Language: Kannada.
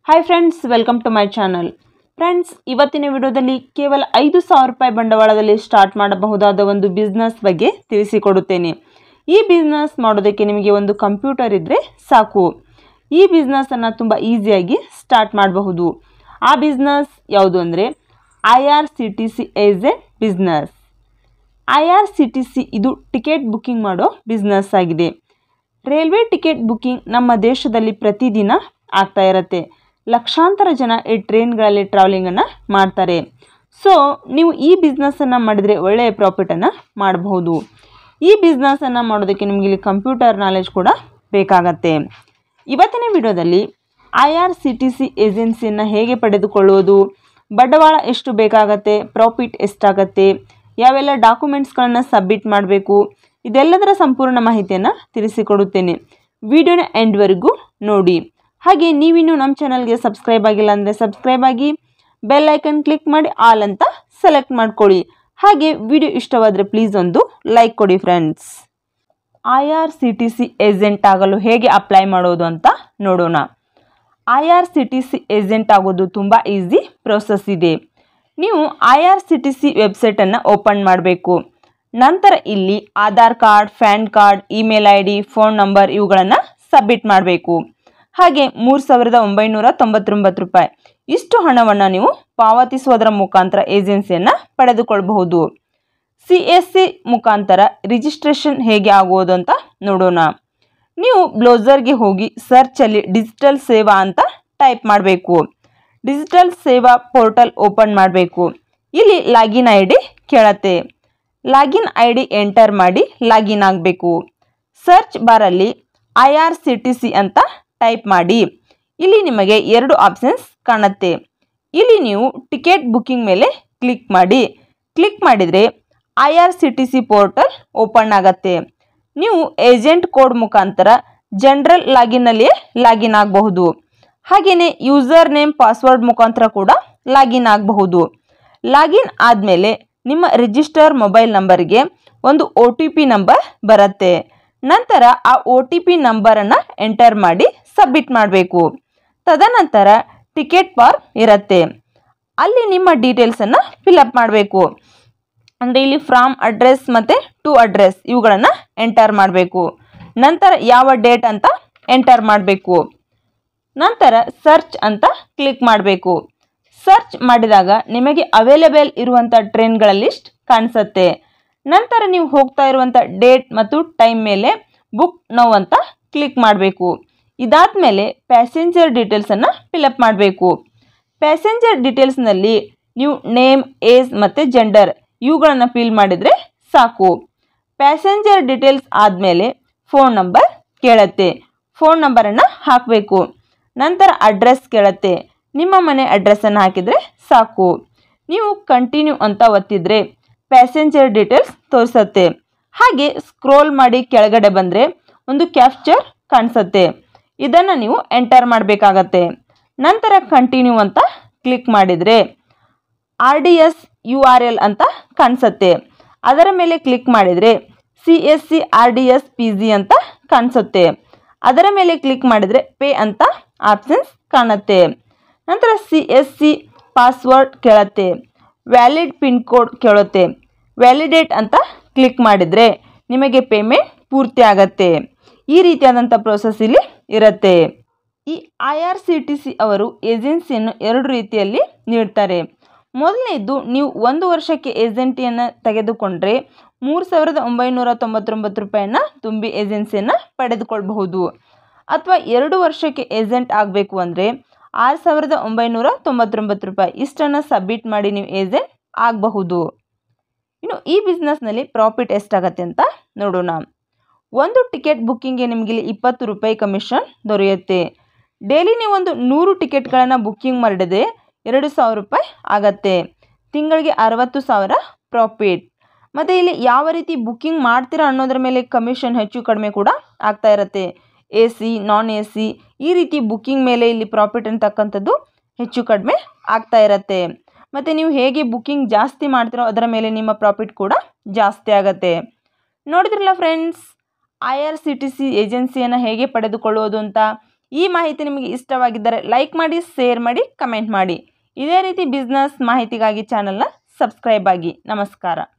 hi friends welcome to my channel friends ಇವತ್ತಿನ ವಿಡಿಯೋದಲ್ಲಿ ಕೇವಲ ಐದು ಸಾವಿರ ರೂಪಾಯಿ ಬಂಡವಾಳದಲ್ಲಿ ಸ್ಟಾರ್ಟ್ ಮಾಡಬಹುದಾದ ಒಂದು ಬಿಸ್ನೆಸ್ ಬಗ್ಗೆ ತಿಳಿಸಿಕೊಡುತ್ತೇನೆ ಈ ಬಿಸ್ನೆಸ್ ಮಾಡೋದಕ್ಕೆ ನಿಮಗೆ ಒಂದು ಕಂಪ್ಯೂಟರ್ ಇದ್ದರೆ ಸಾಕು ಈ ಬಿಸ್ನೆಸ್ಸನ್ನು ತುಂಬ ಈಸಿಯಾಗಿ ಸ್ಟಾರ್ಟ್ ಮಾಡಬಹುದು ಆ ಬಿಸ್ನೆಸ್ ಯಾವುದು ಅಂದರೆ I R C T C as a business I R C T C ಇದು ಟಿಕೆಟ್ ಬುಕ್ಕಿಂಗ್ ಮಾಡೋ ಬಿಸ್ನೆಸ್ ಆಗಿದೆ ರೈಲ್ವೆ ಟಿಕೆಟ್ ಬುಕ್ಕಿಂಗ್ ನಮ್ಮ ದೇಶದಲ್ಲಿ ಪ್ರತಿದಿನ ಆಗ್ತಾ ಇರುತ್ತೆ ಲಕ್ಷಾಂತರ ಜನ ಈ ಟ್ರೈನ್ಗಳಲ್ಲಿ ಟ್ರಾವೆಲಿಂಗನ್ನು ಮಾಡ್ತಾರೆ ಸೊ ನೀವು ಈ ಬಿಸ್ನೆಸ್ಸನ್ನು ಮಾಡಿದರೆ ಒಳ್ಳೆಯ ಪ್ರಾಫಿಟನ್ನು ಮಾಡಬಹುದು ಈ ಬಿಸ್ನೆಸ್ಸನ್ನು ಮಾಡೋದಕ್ಕೆ ನಿಮಗೆ ಇಲ್ಲಿ ಕಂಪ್ಯೂಟರ್ ನಾಲೆಜ್ ಕೂಡ ಬೇಕಾಗತ್ತೆ ಇವತ್ತಿನ ವಿಡಿಯೋದಲ್ಲಿ I R C T C ಏಜೆನ್ಸಿಯನ್ನು ಹೇಗೆ ಪಡೆದುಕೊಳ್ಳುವುದು ಬಂಡವಾಳ ಎಷ್ಟು ಬೇಕಾಗತ್ತೆ ಪ್ರಾಫಿಟ್ ಎಷ್ಟಾಗತ್ತೆ ಯಾವೆಲ್ಲ ಡಾಕ್ಯುಮೆಂಟ್ಸ್ಗಳನ್ನು ಸಬ್ಮಿಟ್ ಮಾಡಬೇಕು ಇದೆಲ್ಲದರ ಸಂಪೂರ್ಣ ಮಾಹಿತಿಯನ್ನು ತಿಳಿಸಿಕೊಡುತ್ತೇನೆ ವಿಡಿಯೋನ ಎಂಡ್ವರೆಗೂ ನೋಡಿ ಹಾಗೆ ನೀವಿನ್ನೂ ನಮ್ಮ ಚಾನಲ್ಗೆ ಸಬ್ಸ್ಕ್ರೈಬ್ ಆಗಿಲ್ಲ ಅಂದರೆ ಸಬ್ಸ್ಕ್ರೈಬ್ ಆಗಿ ಬೆಲ್ ಐಕನ್ ಕ್ಲಿಕ್ ಮಾಡಿ ಆಲ್ ಅಂತ ಸೆಲೆಕ್ಟ್ ಮಾಡ್ಕೊಳ್ಳಿ ಹಾಗೆ ವಿಡಿಯೋ ಇಷ್ಟವಾದರೆ ಪ್ಲೀಸ್ ಒಂದು ಲೈಕ್ ಕೊಡಿ friends I R C T C agent ಆಗಲು ಹೇಗೆ ಅಪ್ಲೈ ಮಾಡೋದು ಅಂತ ನೋಡೋಣ I R C T C agent ಆಗೋದು ತುಂಬ ಈಸಿ ಪ್ರೋಸೆಸ್ ಇದೆ ನೀವು I R C T C ವೆಬ್ಸೈಟನ್ನು ಓಪನ್ ಮಾಡಬೇಕು ನಂತರ ಇಲ್ಲಿ Aadhaar card PAN card email I D phone number ಇವುಗಳನ್ನು ಸಬ್ಮಿಟ್ ಮಾಡಬೇಕು ಹಾಗೆ ಮೂರು ಸಾವಿರದ ಒಂಬೈನೂರ ತೊಂಬತ್ತೊಂಬತ್ತು ರೂಪಾಯಿ ಇಷ್ಟು ಹಣವನ್ನು ನೀವು ಪಾವತಿಸುವುದರ ಮುಖಾಂತರ ಏಜೆನ್ಸಿಯನ್ನು ಪಡೆದುಕೊಳ್ಳಬಹುದು ಸಿ ಎಸ್ ಸಿ ಮುಖಾಂತರ ರಿಜಿಸ್ಟ್ರೇಷನ್ ಹೇಗೆ ಆಗುವುದು ಅಂತ ನೋಡೋಣ ನೀವು ಬ್ಲೌಸರ್ಗೆ ಹೋಗಿ ಸರ್ಚಲ್ಲಿ ಡಿಜಿಟಲ್ ಸೇವಾ ಅಂತ ಟೈಪ್ ಮಾಡಬೇಕು ಡಿಜಿಟಲ್ ಸೇವಾ ಪೋರ್ಟಲ್ ಓಪನ್ ಮಾಡಬೇಕು ಇಲ್ಲಿ ಲಾಗಿನ್ ಐ ಡಿ ಕೇಳತ್ತೆ ಲಾಗಿನ್ ಐ ಡಿ ಎಂಟರ್ ಮಾಡಿ ಲಾಗಿನ್ ಆಗಬೇಕು ಸರ್ಚ್ ಬಾರಲ್ಲಿ I R C T C ಅಂತ ಟೈಪ್ ಮಾಡಿ ಇಲ್ಲಿ ನಿಮಗೆ ಎರಡು ಆಪ್ಷನ್ಸ್ ಕಾಣುತ್ತೆ ಇಲ್ಲಿ ನೀವು ಟಿಕೆಟ್ ಬುಕ್ಕಿಂಗ್ ಮೇಲೆ ಕ್ಲಿಕ್ ಮಾಡಿ ಕ್ಲಿಕ್ ಮಾಡಿದರೆ I R C T C portal open ಆಗತ್ತೆ ನೀವು ಏಜೆಂಟ್ ಕೋಡ್ ಮುಖಾಂತರ ಜನರಲ್ ಲಾಗಿನ್ನಲ್ಲಿಯೇ ಲಾಗಿನ್ ಆಗಬಹುದು ಹಾಗೆಯೇ ಯೂಸರ್ ನೇಮ್ ಪಾಸ್ವರ್ಡ್ ಮುಖಾಂತರ ಕೂಡ ಲಾಗಿನ್ ಆಗಬಹುದು ಲಾಗಿನ್ ಆದಮೇಲೆ ನಿಮ್ಮ ರಿಜಿಸ್ಟರ್ ಮೊಬೈಲ್ ನಂಬರ್ಗೆ ಒಂದು ಒ ಟಿ ಪಿ ನಂಬರ್ ಬರುತ್ತೆ ನಂತರ ಆ ಒ ಟಿ ಪಿ ನಂಬರನ್ನು ಎಂಟರ್ ಮಾಡಿ ಸಬ್ಮಿಟ್ ಮಾಡಬೇಕು ತದನಂತರ ಟಿಕೆಟ್ ಫಾರ್ಮ್ ಇರುತ್ತೆ ಅಲ್ಲಿ ನಿಮ್ಮ ಡೀಟೇಲ್ಸನ್ನು ಫಿಲಪ್ ಮಾಡಬೇಕು ಅಂದರೆ ಇಲ್ಲಿ ಫ್ರಾಮ್ ಅಡ್ರೆಸ್ ಮತ್ತು ಟು ಅಡ್ರೆಸ್ ಇವುಗಳನ್ನು ಎಂಟರ್ ಮಾಡಬೇಕು ನಂತರ ಯಾವ ಡೇಟ್ ಅಂತ ಎಂಟರ್ ಮಾಡಬೇಕು ನಂತರ ಸರ್ಚ್ ಅಂತ ಕ್ಲಿಕ್ ಮಾಡಬೇಕು ಸರ್ಚ್ ಮಾಡಿದಾಗ ನಿಮಗೆ ಅವೈಲೇಬಲ್ ಇರುವಂಥ ಟ್ರೈನ್ಗಳ ಲಿಸ್ಟ್ ಕಾಣಿಸುತ್ತೆ ನಂತರ ನೀವು ಹೋಗ್ತಾ ಇರುವಂಥ ಡೇಟ್ ಮತ್ತು ಟೈಮ್ ಮೇಲೆ ಬುಕ್ ನೌ ಅಂತ ಕ್ಲಿಕ್ ಮಾಡಬೇಕು ಇದಾದಮೇಲೆ ಪ್ಯಾಸೆಂಜರ್ ಡೀಟೇಲ್ಸನ್ನು ಫಿಲಪ್ ಮಾಡಬೇಕು ಪ್ಯಾಸೆಂಜರ್ ಡೀಟೇಲ್ಸ್ನಲ್ಲಿ ನೀವು ನೇಮ್ ಏಜ್ ಮತ್ತು ಜೆಂಡರ್ ಇವುಗಳನ್ನು ಫಿಲ್ ಮಾಡಿದರೆ ಸಾಕು ಪ್ಯಾಸೆಂಜರ್ ಡೀಟೇಲ್ಸ್ ಆದಮೇಲೆ ಫೋನ್ ನಂಬರ್ ಕೇಳುತ್ತೆ ಫೋನ್ ನಂಬರನ್ನು ಹಾಕಬೇಕು ನಂತರ ಅಡ್ರೆಸ್ ಕೇಳುತ್ತೆ ನಿಮ್ಮ ಮನೆ ಅಡ್ರೆಸ್ಸನ್ನು ಹಾಕಿದರೆ ಸಾಕು ನೀವು ಕಂಟಿನ್ಯೂ ಅಂತ ಒತ್ತಿದರೆ ಪ್ಯಾಸೆಂಜರ್ ಡೀಟೇಲ್ಸ್ ತೋರಿಸುತ್ತೆ ಹಾಗೆ ಸ್ಕ್ರೋಲ್ ಮಾಡಿ ಕೆಳಗಡೆ ಬಂದರೆ ಒಂದು ಕ್ಯಾಪ್ಚರ್ ಕಾಣಿಸುತ್ತೆ ಇದನ್ನು ನೀವು ಎಂಟರ್ ಮಾಡಬೇಕಾಗತ್ತೆ ನಂತರ ಕಂಟಿನ್ಯೂ ಅಂತ ಕ್ಲಿಕ್ ಮಾಡಿದರೆ R D S U R L ಅಂತ ಕಾಣಿಸುತ್ತೆ ಅದರ ಮೇಲೆ ಕ್ಲಿಕ್ ಮಾಡಿದರೆ C S C R D S P G ಅಂತ ಕಾಣಿಸುತ್ತೆ ಅದರ ಮೇಲೆ ಕ್ಲಿಕ್ ಮಾಡಿದರೆ ಪೇ ಅಂತ ಆಪ್ಷನ್ಸ್ ಕಾಣುತ್ತೆ ನಂತರ ಸಿ ಎಸ್ ಸಿ ಪಾಸ್ವರ್ಡ್ ಕೇಳುತ್ತೆ ವ್ಯಾಲಿಡ್ ಪಿನ್ ಕೋಡ್ ಕೇಳುತ್ತೆ ವ್ಯಾಲಿಡೇಟ್ ಅಂತ ಕ್ಲಿಕ್ ಮಾಡಿದರೆ ನಿಮಗೆ ಪೇಮೆಂಟ್ ಪೂರ್ತಿ ಆಗತ್ತೆ ಈ ರೀತಿಯಾದಂಥ ಪ್ರೋಸೆಸ್ ಇಲ್ಲಿ ಇರುತ್ತೆ ಈ I R C T C ಅವರು ಏಜೆನ್ಸಿಯನ್ನು ಎರಡು ರೀತಿಯಲ್ಲಿ ನೀಡ್ತಾರೆ ಮೊದಲನೇದು ನೀವು ಒಂದು ವರ್ಷಕ್ಕೆ ಏಜೆಂಟಿಯನ್ನು ತೆಗೆದುಕೊಂಡ್ರೆ ಮೂರು ಸಾವಿರದ ಒಂಬೈನೂರ ತೊಂಬತ್ತೊಂಬತ್ತು ರೂಪಾಯಿನ ತುಂಬಿ ಏಜೆನ್ಸಿಯನ್ನು ಪಡೆದುಕೊಳ್ಬಹುದು ಅಥವಾ ಎರಡು ವರ್ಷಕ್ಕೆ ಏಜೆಂಟ್ ಆಗಬೇಕು ಅಂದರೆ ಆರು ಸಾವಿರದ ಒಂಬೈನೂರ ತೊಂಬತ್ತೊಂಬತ್ತು ರೂಪಾಯಿ ಇಷ್ಟನ್ನು ಸಬ್ಮಿಟ್ ಮಾಡಿ ನೀವು ಏಜೆಂಟ್ ಆಗಬಹುದು ಇನ್ನು ಈ ಬಿಸ್ನೆಸ್ನಲ್ಲಿ ಪ್ರಾಫಿಟ್ ಎಷ್ಟಾಗತ್ತೆ ಅಂತ ನೋಡೋಣ ಒಂದು ಟಿಕೆಟ್ ಬುಕ್ಕಿಂಗ್ಗೆ ನಿಮಗೆ ಇಲ್ಲಿ ಇಪ್ಪತ್ತು ರೂಪಾಯಿ ಕಮಿಷನ್ ದೊರೆಯುತ್ತೆ ಡೈಲಿ ನೀವು ಒಂದು ನೂರು ಟಿಕೆಟ್ಗಳನ್ನು ಬುಕ್ಕಿಂಗ್ ಮಾಡಿದರೆ ಎರಡು ಸಾವಿರ ರೂಪಾಯಿ ಆಗತ್ತೆ ತಿಂಗಳಿಗೆ ಅರವತ್ತು ಸಾವಿರ ಪ್ರಾಫಿಟ್ ಮತ್ತು ಇಲ್ಲಿ ಯಾವ ರೀತಿ ಬುಕ್ಕಿಂಗ್ ಮಾಡ್ತೀರಾ ಅನ್ನೋದ್ರ ಮೇಲೆ ಕಮಿಷನ್ ಹೆಚ್ಚು ಕಡಿಮೆ ಕೂಡ ಆಗ್ತಾ ಇರುತ್ತೆ A C non A C ಈ ರೀತಿ ಬುಕ್ಕಿಂಗ್ ಮೇಲೆ ಇಲ್ಲಿ ಪ್ರಾಫಿಟ್ ಅಂತಕ್ಕಂಥದ್ದು ಹೆಚ್ಚು ಕಡಿಮೆ ಆಗ್ತಾ ಇರುತ್ತೆ ಮತ್ತು ನೀವು ಹೇಗೆ ಬುಕ್ಕಿಂಗ್ ಜಾಸ್ತಿ ಮಾಡ್ತೀರೋ ಅದರ ಮೇಲೆ ನಿಮ್ಮ ಪ್ರಾಫಿಟ್ ಕೂಡ ಜಾಸ್ತಿ ಆಗುತ್ತೆ ನೋಡಿದ್ರಲ್ಲ friends I R C T C ಏಜೆನ್ಸಿಯನ್ನು ಹೇಗೆ ಪಡೆದುಕೊಳ್ಳೋದು ಅಂತ ಈ ಮಾಹಿತಿ ನಿಮಗೆ ಇಷ್ಟವಾಗಿದ್ದರೆ ಲೈಕ್ ಮಾಡಿ ಶೇರ್ ಮಾಡಿ ಕಮೆಂಟ್ ಮಾಡಿ ಇದೇ ರೀತಿ ಬಿಸ್ನೆಸ್ ಮಾಹಿತಿಗಾಗಿ ಚಾನಲ್ನ ಸಬ್ಸ್ಕ್ರೈಬ್ ಆಗಿ ನಮಸ್ಕಾರ